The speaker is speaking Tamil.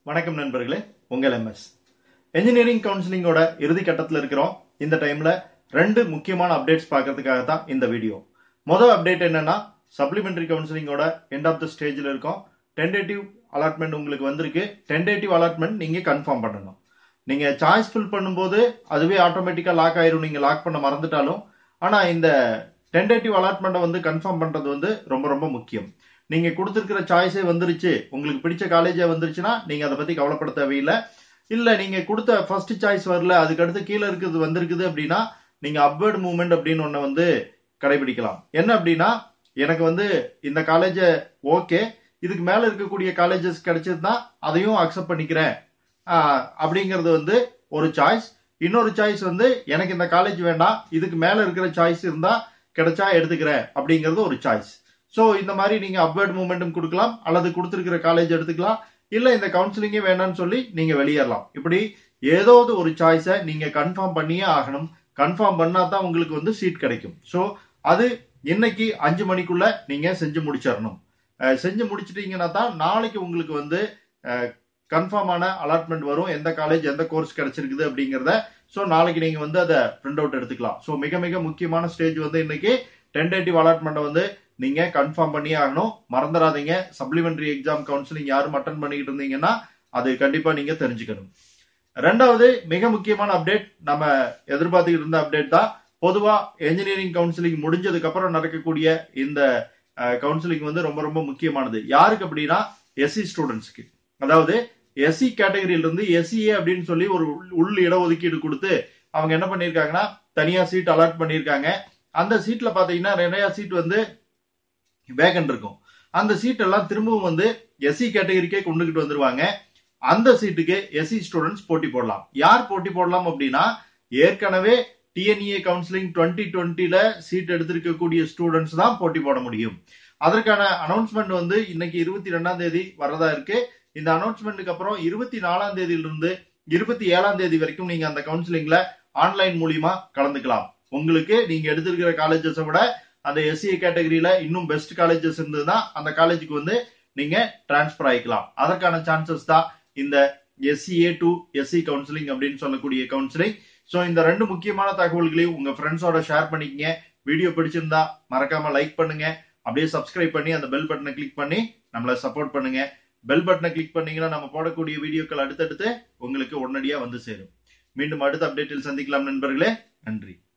வணக்கம் நண்பர்களே உங்கள் எம்எஸ் என்ஜினியரிங் கவுன்சிலிங்கோட இறுதி கட்டத்தில் இருக்கிறோம் இந்த டைம்ல ரெண்டு முக்கியமான அப்டேட்ஸ் பார்க்கறதுக்காக தான் இந்த வீடியோ முதல் அப்டேட் என்னன்னா சப்ளிமெண்டரி கவுன்சிலிங்கோட எண்ட் ஆஃப் த ஸ்டேஜில் இருக்கோம் டென்டேட்டிவ் அலாட்மெண்ட் உங்களுக்கு வந்திருக்கு டென்டேட்டிவ் அலாட்மெண்ட் நீங்க கன்ஃபார்ம் பண்ணணும் நீங்க சாய்ஸ் ஃபில் பண்ணும்போது அதுவே ஆட்டோமேட்டிக்கா லாக் ஆயிரும் நீங்க லாக் பண்ண மறந்துட்டாலும் ஆனா இந்த டென்டேட்டிவ் அலாட்மெண்ட்டை வந்து கன்ஃபார்ம் பண்றது வந்து ரொம்ப ரொம்ப முக்கியம் நீங்க கொடுத்துருக்கிற சாய்ஸே வந்துருச்சு உங்களுக்கு பிடிச்ச காலேஜே வந்துருச்சுன்னா நீங்க அதை பத்தி கவலைப்பட தேவையில்லை இல்ல நீங்க கொடுத்த ஃபர்ஸ்ட் சாய்ஸ் வரல அதுக்கு அடுத்து கீழே இருக்கிறது வந்திருக்குது அப்படின்னா நீங்க அப்வர்ட் மூவ்மெண்ட் அப்படின்னு ஒண்ணு வந்து கடைபிடிக்கலாம் என்ன அப்படின்னா எனக்கு வந்து இந்த காலேஜ ஓகே இதுக்கு மேல இருக்கக்கூடிய காலேஜஸ் கிடைச்சதுன்னா அதையும் அக்செப்ட் பண்ணிக்கிறேன் ஆஹ் அப்படிங்கிறது வந்து ஒரு சாய்ஸ் இன்னொரு சாய்ஸ் வந்து எனக்கு இந்த காலேஜ் வேண்டாம் இதுக்கு மேல இருக்கிற சாய்ஸ் இருந்தா கிடைச்சா எடுத்துக்கிறேன் அப்படிங்கிறது ஒரு சாய்ஸ் ஸோ இந்த மாதிரி நீங்க அப்வர்ட் மூமெண்ட்டும் கொடுக்கலாம் அல்லது கொடுத்துருக்கிற காலேஜ் எடுத்துக்கலாம் இல்ல இந்த கவுன்சிலிங்கே வேண்டாம்னு சொல்லி நீங்க வெளியேறலாம் இப்படி ஏதாவது ஒரு சாய்ஸை நீங்க கன்ஃபார்ம் பண்ணியே ஆகணும் கன்ஃபார்ம் பண்ணா தான் உங்களுக்கு வந்து சீட் கிடைக்கும் ஸோ அது இன்னைக்கு அஞ்சு மணிக்குள்ள நீங்க செஞ்சு முடிச்சிடணும் அஹ் செஞ்சு முடிச்சிட்டீங்கன்னா தான் நாளைக்கு உங்களுக்கு வந்து கன்ஃபார்மான அலாட்மெண்ட் வரும் எந்த காலேஜ் எந்த கோர்ஸ் கிடைச்சிருக்குது அப்படிங்கிறத ஸோ நாளைக்கு நீங்க வந்து அதை பிரிண்ட் அவுட் எடுத்துக்கலாம் ஸோ மிக மிக முக்கியமான ஸ்டேஜ் வந்து இன்னைக்கு டென்டேட்டிவ் அலாட்மெண்ட்டை வந்து நீங்க கன்ஃபார்ம் பண்ணியே ஆகணும் மறந்துடாதீங்க சப்ளிமெண்டரி எக்ஸாம் கவுன்சிலிங் யாரும் அட்டன் பண்ணிக்கிட்டு இருந்தீங்கன்னா அது கண்டிப்பா நீங்க தெரிஞ்சுக்கணும் ரெண்டாவது மிக முக்கியமான அப்டேட் நம்ம எதிர்பார்த்துக்கிட்டு இருந்த அப்டேட் தான் பொதுவா என்ஜினியரிங் கவுன்சிலிங் முடிஞ்சதுக்கு அப்புறம் நடக்கக்கூடிய இந்த கவுன்சிலிங் வந்து ரொம்ப ரொம்ப முக்கியமானது யாருக்கு அப்படின்னா எஸ்சி ஸ்டூடெண்ட்ஸ்க்கு அதாவது எஸ்சி கேட்டகரியில இருந்து எஸ்சிஏ அப்படின்னு சொல்லி ஒரு உள் இடஒதுக்கீடு கொடுத்து அவங்க என்ன பண்ணிருக்காங்கன்னா தனியா சீட் அலாட் பண்ணிருக்காங்க அந்த சீட்ல பாத்தீங்கன்னா நிறைய சீட் வந்து வேகன் இருக்கும் அந்த சீட் எல்லாம் திரும்பவும் வந்து எஸ்சி கேட்டகரிக்கே கொண்டுகிட்டு வந்துருவாங்க அந்த சீட்டுக்கு எஸ்சி ஸ்டூடெண்ட்ஸ் போட்டி போடலாம் யார் போட்டி போடலாம் அப்படின்னா ஏற்கனவே டிஎன்இஏ கவுன்சிலிங் டுவெண்ட்டி டுவெண்ட்டில சீட் எடுத்திருக்கக்கூடிய ஸ்டூடெண்ட்ஸ் தான் போட்டி போட முடியும் அதற்கான அனௌன்ஸ்மெண்ட் வந்து இன்னைக்கு இருபத்தி ரெண்டாம் தேதி வரதா இருக்கு இந்த அனௌன்ஸ்மெண்ட்டுக்கு அப்புறம் இருபத்தி நாலாம் தேதியிலிருந்து இருபத்தி ஏழாம் தேதி வரைக்கும் நீங்க அந்த கவுன்சிலிங்ல ஆன்லைன் மூலியமா கலந்துக்கலாம் உங்களுக்கு நீங்க எடுத்திருக்கிற காலேஜஸை விட அந்த எஸ்சிஏ கேட்டகரியில இன்னும் பெஸ்ட் காலேஜஸ் இருந்ததுன்னா அந்த காலேஜுக்கு வந்து நீங்க டிரான்ஸ்பர் ஆயிக்கலாம் அதற்கான சான்சஸ் தான் இந்த எஸ்சிஏ டு எஸ்சி கவுன்சிலிங் அப்படின்னு சொல்லக்கூடிய கவுன்சிலிங் ஸோ இந்த ரெண்டு முக்கியமான தகவல்களையும் உங்க ஃப்ரெண்ட்ஸோட ஷேர் பண்ணிக்கங்க வீடியோ பிடிச்சிருந்தா மறக்காம லைக் பண்ணுங்க அப்படியே சப்ஸ்கிரைப் பண்ணி அந்த பெல் பட்டனை கிளிக் பண்ணி நம்மளை சப்போர்ட் பண்ணுங்க பெல் பட்டனை கிளிக் பண்ணீங்கன்னா நம்ம போடக்கூடிய வீடியோக்கள் அடுத்தடுத்து உங்களுக்கு உடனடியா வந்து சேரும் மீண்டும் அடுத்த அப்டேட்டில் சந்திக்கலாம் நண்பர்களே நன்றி